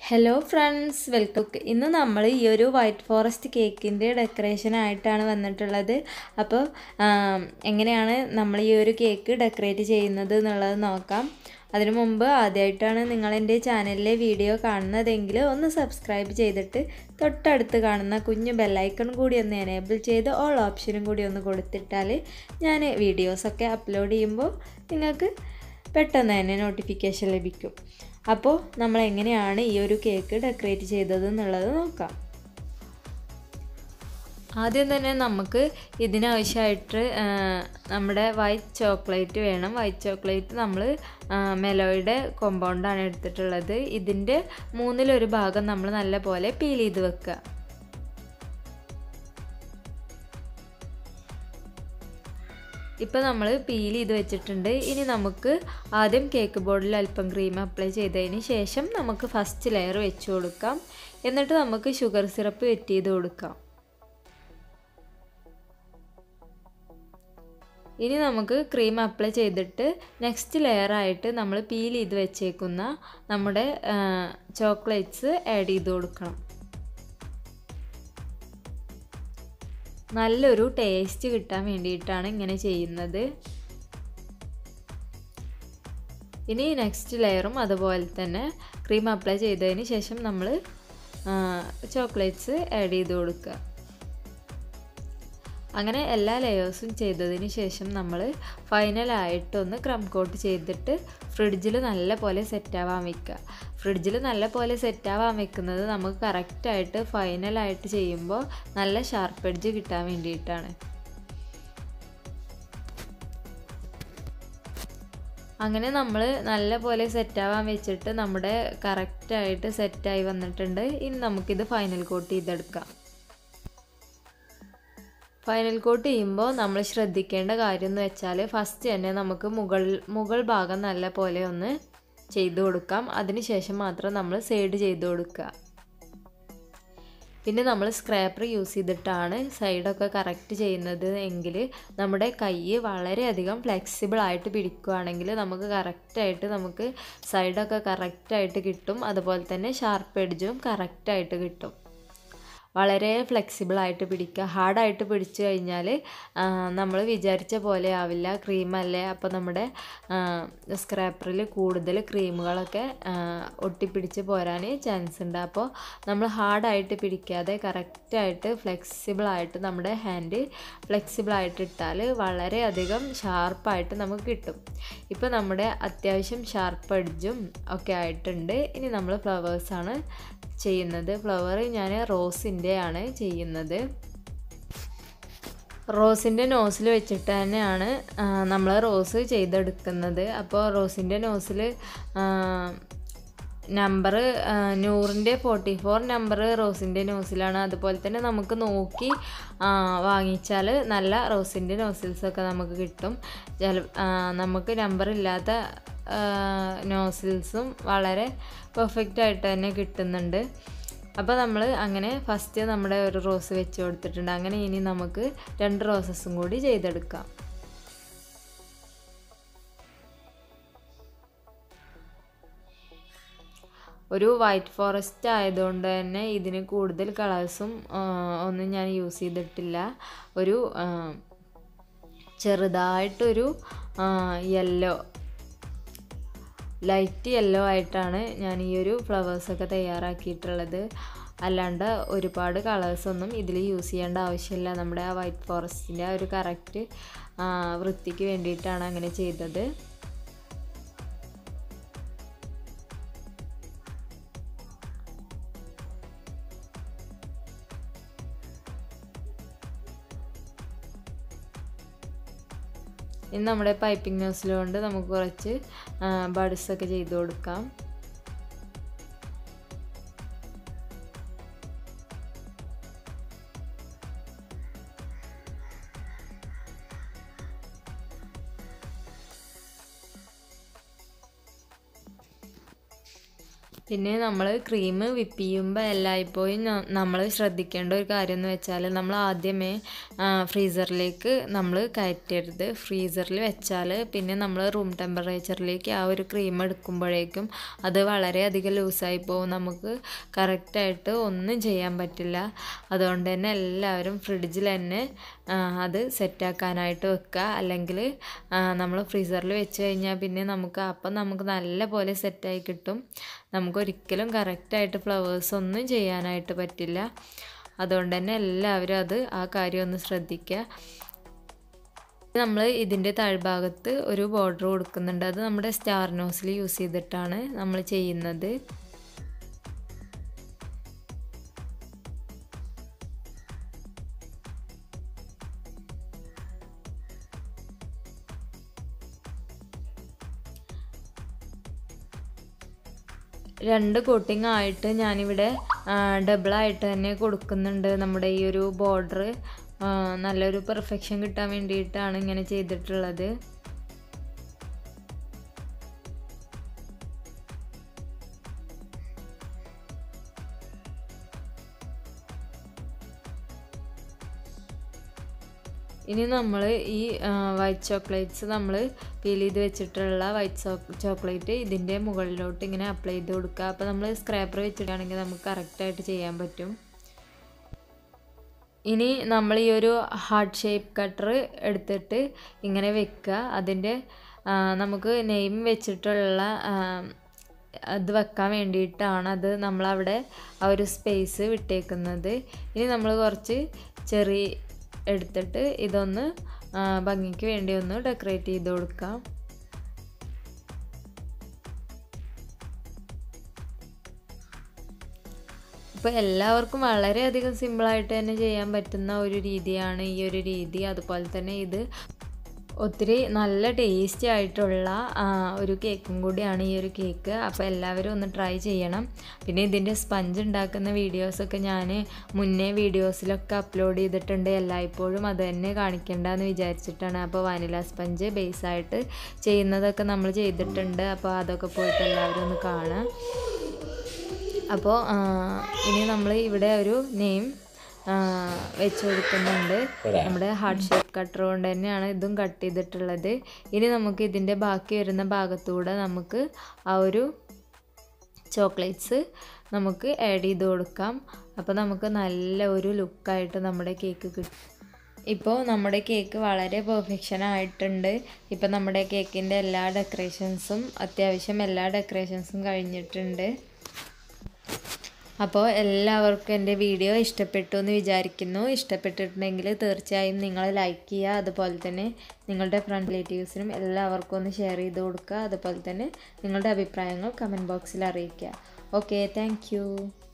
hello friends welcome ഇന്ന് നമ്മൾ ഈ ഒരു വൈറ്റ് ഫോറസ്റ്റ് കേക്കിൻ്റെ ഡെക്കറേഷനായിട്ടാണ് വന്നിട്ടുള്ളത് അപ്പോൾ ആം, എങ്ങനെയാണ് നമ്മൾ ഈ ഒരു കേക്ക് ഡെക്കറേറ്റ് ചെയ്യുന്നത് എന്നുള്ളത് നോക്കാം അതിനു മുമ്പ് ആദ്യമായിട്ടാണ് നിങ്ങൾ എൻ്റെ ചാനലിലെ വീഡിയോ കാണുന്നതെങ്കിൽ ഒന്ന് സബ്സ്ക്രൈബ് ചെയ്തിട്ട് തൊട്ടടുത്ത് കാണുന്ന കുഞ്ഞു ബെല്ലൈക്കൺ കൂടി ഒന്ന് എനേബിൾ ചെയ്ത് ഓൾ ഓപ്ഷനും കൂടി ഒന്ന് കൊടുത്തിട്ടാൽ ഞാൻ വീഡിയോസൊക്കെ അപ്ലോഡ് ചെയ്യുമ്പോൾ നിങ്ങൾക്ക് പെട്ടെന്ന് തന്നെ നോട്ടിഫിക്കേഷൻ ലഭിക്കും അപ്പോൾ നമ്മൾ എങ്ങനെയാണ് ഈ ഒരു കേക്ക് ഡെക്കറേറ്റ് ചെയ്തത് എന്നുള്ളത് നോക്കാം ആദ്യം തന്നെ നമുക്ക് ഇതിനാവശ്യമായിട്ട് ആ, നമ്മുടെ വൈറ്റ് ചോക്ലേറ്റ് വേണം വൈറ്റ് ചോക്ലേറ്റ് നമ്മൾ മെലോയുടെ കോമ്പൗണ്ടാണ് എടുത്തിട്ടുള്ളത് ഇതിൻ്റെ മൂന്നിലൊരു ഭാഗം നമ്മൾ നല്ലപോലെ പീൽ ചെയ്ത് വെക്കുക ഇപ്പോൾ നമ്മൾ പീൽ ചെയ്ത് വെച്ചിട്ടുണ്ട് ഇനി നമുക്ക് ആദ്യം കേക്ക് ബോർഡിൽ അല്പം ക്രീം അപ്ലൈ ചെയ്തതിന് ശേഷം നമുക്ക് ഫസ്റ്റ് ലെയർ വെച്ച് കൊടുക്കാം എന്നിട്ട് നമുക്ക് ഷുഗർ സിറപ്പ് വെറ്റ് ചെയ്ത് കൊടുക്കാം ഇനി നമുക്ക് ക്രീം അപ്ലൈ ചെയ്തിട്ട് നെക്സ്റ്റ് ലെയർ ആയിട്ട് നമ്മൾ പീൽ ചെയ്ത് വെച്ചേക്കുന്ന നമ്മുടെ ചോക്ലേറ്റ്സ് ആഡ് ചെയ്ത് കൊടുക്കണം നല്ലൊരു ടേസ്റ്റ് കിട്ടാൻ വേണ്ടിയിട്ടാണ് ഇങ്ങനെ ചെയ്യുന്നത് ഇനി നെക്സ്റ്റ് ലെയറും അതുപോലെ തന്നെ ക്രീം അപ്ലൈ ചെയ്തതിന് ശേഷം നമ്മൾ ചോക്ലേറ്റ്സ് ആഡ് ചെയ്ത് കൊടുക്കുക അങ്ങനെ എല്ലാ ലെയേഴ്സും ചെയ്തതിന് ശേഷം നമ്മൾ ഫൈനലായിട്ടൊന്ന് ക്രം കോട്ട് ചെയ്തിട്ട് ഫ്രിഡ്ജിൽ നല്ല പോലെ സെറ്റാവാൻ വെക്കുക ഫ്രിഡ്ജിൽ നല്ല പോലെ സെറ്റാവാൻ വെക്കുന്നത് നമുക്ക് കറക്റ്റായിട്ട് ഫൈനലായിട്ട് ചെയ്യുമ്പോൾ നല്ല ഷാർപ്പ് എഡ്ജ് കിട്ടാൻ വേണ്ടിയിട്ടാണ് അങ്ങനെ നമ്മൾ നല്ല പോലെ സെറ്റാവാൻ വെച്ചിട്ട് നമ്മുടെ കറക്റ്റായിട്ട് സെറ്റായി വന്നിട്ടുണ്ട് ഇനി നമുക്കിത് ഫൈനൽ കോട്ട് ചെയ്തെടുക്കാം ഫൈനൽ കോട്ട് ചെയ്യുമ്പോൾ നമ്മൾ ശ്രദ്ധിക്കേണ്ട കാര്യം എന്ന് വെച്ചാൽ ഫസ്റ്റ് തന്നെ നമുക്ക് മുകൾ മുകൾ ഭാഗം നല്ല പോലെ ഒന്ന് ചെയ്ത് കൊടുക്കാം അതിനുശേഷം മാത്രം നമ്മൾ സൈഡ് ചെയ്ത് കൊടുക്കുക പിന്നെ നമ്മൾ സ്ക്രാപ്പർ യൂസ് ചെയ്തിട്ടാണ് സൈഡൊക്കെ കറക്റ്റ് ചെയ്യുന്നത് എങ്കിൽ നമ്മുടെ കൈ വളരെയധികം ഫ്ലെക്സിബിൾ ആയിട്ട് പിടിക്കുകയാണെങ്കിൽ നമുക്ക് കറക്റ്റായിട്ട് നമുക്ക് സൈഡൊക്കെ കറക്റ്റായിട്ട് കിട്ടും അതുപോലെ തന്നെ ഷാർപ്പ് എഡ്ജും കറക്റ്റായിട്ട് കിട്ടും വളരെ ഫ്ലെക്സിബിൾ ആയിട്ട് പിടിക്കുക ഹാർഡായിട്ട് പിടിച്ചു കഴിഞ്ഞാൽ നമ്മൾ വിചാരിച്ച പോലെ ആവില്ല ക്രീമല്ലേ അപ്പോൾ നമ്മുടെ സ്ക്രാപ്പറിൽ കൂടുതൽ ക്രീമുകളൊക്കെ ഒട്ടിപ്പിടിച്ച് പോരാൻ ചാൻസ് ഉണ്ട് അപ്പോൾ നമ്മൾ ഹാർഡായിട്ട് പിടിക്കാതെ കറക്റ്റായിട്ട് ഫ്ലെക്സിബിളായിട്ട് നമ്മുടെ ഹാൻഡ് ഫ്ലെക്സിബിളായിട്ട് ഇട്ടാൽ വളരെയധികം ഷാർപ്പായിട്ട് നമുക്ക് കിട്ടും ഇപ്പോൾ നമ്മുടെ അത്യാവശ്യം ഷാർപ്പ് എഡ്ജും ഒക്കെ ആയിട്ടുണ്ട് ഇനി നമ്മൾ ഫ്ലവേഴ്സാണ് ചെയ്യുന്നത് ഫ്ലവർ ഞാൻ റോസിൻ്റെ ആണ് ചെയ്യുന്നത് റോസിൻ്റെ നോസിൽ വെച്ചിട്ട് തന്നെയാണ് നമ്മൾ റോസ് ചെയ്തെടുക്കുന്നത് അപ്പോൾ റോസിൻ്റെ നോസിൽ നമ്പർ നൂറിൻ്റെ ഫോർട്ടി ഫോർ നമ്പർ റോസിൻ്റെ നോസിലാണ് അതുപോലെ തന്നെ നമുക്ക് നോക്കി വാങ്ങിച്ചാൽ നല്ല റോസിൻ്റെ നോസിൽസൊക്കെ നമുക്ക് കിട്ടും ചില നമുക്ക് നമ്പർ ഇല്ലാത്ത നോസിൽസും വളരെ പെർഫെക്റ്റ് ആയിട്ട് തന്നെ കിട്ടുന്നുണ്ട് അപ്പോൾ നമ്മൾ അങ്ങനെ ഫസ്റ്റ് നമ്മുടെ ഒരു റോസ് വെച്ച് കൊടുത്തിട്ടുണ്ട് അങ്ങനെ ഇനി നമുക്ക് രണ്ട് റോസസും കൂടി ചെയ്തെടുക്കാം ഒരു വൈറ്റ് ഫോറസ്റ്റ് ആയതുകൊണ്ട് തന്നെ ഇതിന് കൂടുതൽ കളേഴ്സും ഒന്നും ഞാൻ യൂസ് ചെയ്തിട്ടില്ല ഒരു ചെറുതായിട്ടൊരു യെല്ലോ ലൈറ്റ് യെല്ലോ ആയിട്ടാണ് ഞാൻ ഈ ഒരു ഫ്ലവേഴ്സൊക്കെ തയ്യാറാക്കിയിട്ടുള്ളത് അല്ലാണ്ട് ഒരുപാട് കളേഴ്സൊന്നും ഇതിൽ യൂസ് ചെയ്യേണ്ട ആവശ്യമില്ല നമ്മുടെ ആ വൈറ്റ് ഫോറസ്റ്റിൻ്റെ ആ ഒരു കറക്റ്റ് വൃത്തിക്ക് വേണ്ടിയിട്ടാണ് അങ്ങനെ ചെയ്തത് ഇനി നമ്മുടെ പൈപ്പിംഗ് നോസിൽ കൊണ്ട് നമുക്ക് കുറച്ച് ബഡ്സ് ഒക്കെ ചെയ്ത് കൊടുക്കാം പിന്നെ നമ്മൾ ക്രീം വിപ്പ് ചെയ്യുമ്പോൾ എല്ലായ്പ്പോഴും നമ്മൾ ശ്രദ്ധിക്കേണ്ട ഒരു കാര്യം എന്ന് വെച്ചാൽ നമ്മൾ ആദ്യമേ ഫ്രീസറിലേക്ക് നമ്മൾ കയറ്റരുത് ഫ്രീസറിൽ വെച്ചാൽ പിന്നെ നമ്മൾ റൂം ടെമ്പറേച്ചറിലേക്ക് ആ ഒരു ക്രീം എടുക്കുമ്പോഴേക്കും അത് വളരെയധികം ലൂസായി പോകും നമുക്ക് കറക്റ്റായിട്ട് ഒന്നും ചെയ്യാൻ പറ്റില്ല അതുകൊണ്ട് തന്നെ എല്ലാവരും ഫ്രിഡ്ജിൽ തന്നെ അത് സെറ്റാക്കാനായിട്ട് വെക്കുക അല്ലെങ്കിൽ നമ്മൾ ഫ്രീസറിൽ വെച്ച് കഴിഞ്ഞാൽ പിന്നെ നമുക്ക് അപ്പം നമുക്ക് നല്ല പോലെ സെറ്റായി കിട്ടും നമുക്ക് ഒരിക്കലും കറക്റ്റായിട്ട് ഫ്ലവേഴ്സ് ഒന്നും ചെയ്യാനായിട്ട് പറ്റില്ല അതുകൊണ്ട് തന്നെ എല്ലാവരും അത് ആ കാര്യം ഒന്ന് ശ്രദ്ധിക്കുക നമ്മൾ ഇതിൻ്റെ താഴ്ഭാഗത്ത് ഒരു ബോർഡർ കൊടുക്കുന്നുണ്ട് അത് നമ്മുടെ സ്റ്റാർ നോസിൽ യൂസ് ചെയ്തിട്ടാണ് നമ്മൾ ചെയ്യുന്നത് രണ്ട് കോട്ടിംഗ് ആയിട്ട് ഞാനിവിടെ ഡബിളായിട്ട് തന്നെ കൊടുക്കുന്നുണ്ട് നമ്മുടെ ഈ ഒരു ബോർഡർ നല്ലൊരു പെർഫെക്ഷൻ കിട്ടാൻ വേണ്ടിയിട്ടാണ് ഇങ്ങനെ ചെയ്തിട്ടുള്ളത് ഇനി നമ്മൾ ഈ വൈറ്റ് ചോക്ലേറ്റ്സ് നമ്മൾ പീൽ ചെയ്ത് വെച്ചിട്ടുള്ള വൈറ്റ് ചോക്ലേറ്റ് ഇതിൻ്റെ മുകളിലോട്ട് ഇങ്ങനെ അപ്ലൈ ചെയ്ത് കൊടുക്കുക അപ്പോൾ നമ്മൾ സ്ക്രാപ്പർ വെച്ചിട്ടാണെങ്കിൽ നമുക്ക് കറക്റ്റായിട്ട് ചെയ്യാൻ പറ്റും ഇനി നമ്മൾ ഈ ഒരു ഹാർട്ട് ഷേപ്പ് കട്ടർ എടുത്തിട്ട് ഇങ്ങനെ വെക്കുക അതിൻ്റെ നമുക്ക് നെയിം വെച്ചിട്ടുള്ള അത് വെക്കാൻ വേണ്ടിയിട്ടാണ് അത് നമ്മളവിടെ ആ ഒരു സ്പേസ് വിട്ടേക്കുന്നത് ഇനി നമ്മൾ കുറച്ച് ചെറിയ എടുത്തിട്ട് ഇതൊന്ന് ഭംഗിക്ക് വേണ്ടി ഒന്ന് ഡെക്കറേറ്റ് ചെയ്ത് കൊടുക്കാം അപ്പോൾ എല്ലാവർക്കും വളരെയധികം സിമ്പിളായിട്ട് തന്നെ ചെയ്യാൻ പറ്റുന്ന ഒരു രീതിയാണ് ഈ ഒരു രീതി അതുപോലെ തന്നെ ഇത് ഒത്തിരി നല്ല ടേസ്റ്റി ആയിട്ടുള്ള ഒരു കേക്കും കൂടിയാണ് ഈ ഒരു കേക്ക് അപ്പോൾ എല്ലാവരും ഒന്ന് ട്രൈ ചെയ്യണം പിന്നെ ഇതിൻ്റെ സ്പഞ്ച് ഉണ്ടാക്കുന്ന വീഡിയോസൊക്കെ ഞാൻ മുന്നേ വീഡിയോസിലൊക്കെ അപ്ലോഡ് ചെയ്തിട്ടുണ്ട് എല്ലായ്പ്പോഴും അത് തന്നെ കാണിക്കേണ്ടെന്ന് വിചാരിച്ചിട്ടാണ് അപ്പോൾ വാനില സ്പഞ്ച് ബേസായിട്ട് ചെയ്യുന്നതൊക്കെ നമ്മൾ ചെയ്തിട്ടുണ്ട് അപ്പോൾ അതൊക്കെ പോയിട്ട് എല്ലാവരും ഒന്ന് കാണാം അപ്പോൾ ഇനി നമ്മൾ ഇവിടെ ഒരു നെയിം വെച്ച് കൊടുക്കുന്നുണ്ട് നമ്മുടെ ഹാർട്ട് ഷേപ്പ് കട്ടർ കൊണ്ട് തന്നെയാണ് ഇതും കട്ട് ചെയ്തിട്ടുള്ളത് ഇനി നമുക്ക് ഇതിൻ്റെ ബാക്കി വരുന്ന ഭാഗത്തൂടെ നമുക്ക് ആ ഒരു ചോക്ലേറ്റ്സ് നമുക്ക് ആഡ് ചെയ്ത് കൊടുക്കാം അപ്പോൾ നമുക്ക് നല്ല ഒരു ലുക്കായിട്ട് നമ്മുടെ കേക്ക് കിട്ടും ഇപ്പോൾ നമ്മുടെ കേക്ക് വളരെ പെർഫെക്ഷൻ ആയിട്ടുണ്ട് ഇപ്പോൾ നമ്മുടെ കേക്കിൻ്റെ എല്ലാ ഡെക്കറേഷൻസും അത്യാവശ്യം എല്ലാ ഡെക്കറേഷൻസും കഴിഞ്ഞിട്ടുണ്ട് അപ്പോൾ എല്ലാവർക്കും എൻ്റെ വീഡിയോ ഇഷ്ടപ്പെട്ടു എന്ന് വിചാരിക്കുന്നു ഇഷ്ടപ്പെട്ടിട്ടുണ്ടെങ്കിൽ തീർച്ചയായും നിങ്ങൾ ലൈക്ക് ചെയ്യുക അതുപോലെ തന്നെ നിങ്ങളുടെ ഫ്രണ്ട് റിലേറ്റീവ്സിനും എല്ലാവർക്കും ഒന്ന് ഷെയർ ചെയ്ത് കൊടുക്കുക അതുപോലെ തന്നെ നിങ്ങളുടെ അഭിപ്രായങ്ങൾ കമൻറ്റ് ബോക്സിൽ അറിയിക്കുക ഓക്കെ താങ്ക്